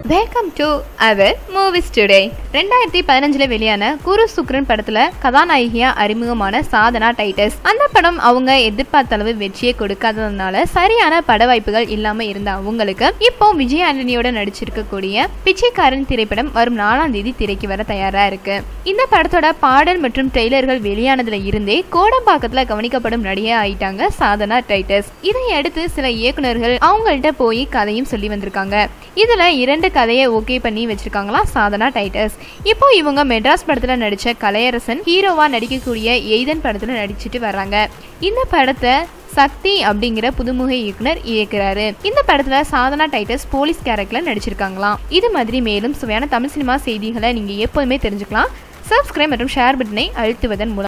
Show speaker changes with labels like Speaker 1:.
Speaker 1: welcome to our movies today ரெண்டாயிரத்தி பதினஞ்சுல வெளியான குரு சுக்ரன் படத்துல கதாநாயகியா அறிமுகமான சாதனா டைட்டஸ் அந்த படம் அவங்க எதிர்பார்த்த அளவு வெற்றியை கொடுக்காததுனால சரியான பட வாய்ப்புகள் இல்லாம இருந்த அவங்களுக்கு இப்போ விஜய் ஆண்டனியோட நடிச்சிருக்கக்கூடிய பிச்சைக்காரன் திரைப்படம் வரும் நாலாம் தேதி திரைக்கு வர தயாரா இருக்கு இந்த படத்தோட பாடல் மற்றும் ட்ரெய்லர்கள் வெளியானதுல இருந்தே கோடம்பாக்கத்துல கவனிக்கப்படும் நடிகை ஆயிட்டாங்க சாதனா டைட்டஸ் இதை அடுத்து சில இயக்குனர்கள் அவங்கள்ட்ட போய் கதையும் சொல்லி வந்திருக்காங்க இதுல இரண்டு கதையை ஓகே பண்ணி வச்சிருக்காங்களா சாதனா டைட்டஸ் இப்போ இவங்க மெட்ராஸ் படத்துல நடிச்ச கலையரசன் ஹீரோவா நடிக்கக்கூடிய எய்தன் படத்துல நடிச்சிட்டு வர்றாங்க இந்த படத்தை சக்தி அப்படிங்கிற புதுமுக இயக்குனர் இயக்குறாரு இந்த படத்துல சாதனா டைட்டஸ் போலீஸ் கேரக்டர்ல நடிச்சிருக்காங்களாம் இது மாதிரி மேலும் சுவையான தமிழ் சினிமா செய்திகளை நீங்க எப்போதுமே தெரிஞ்சுக்கலாம் சப்ஸ்கிரைப் மற்றும் ஷேர் பட்டனை அழுத்துவதன் மூலம்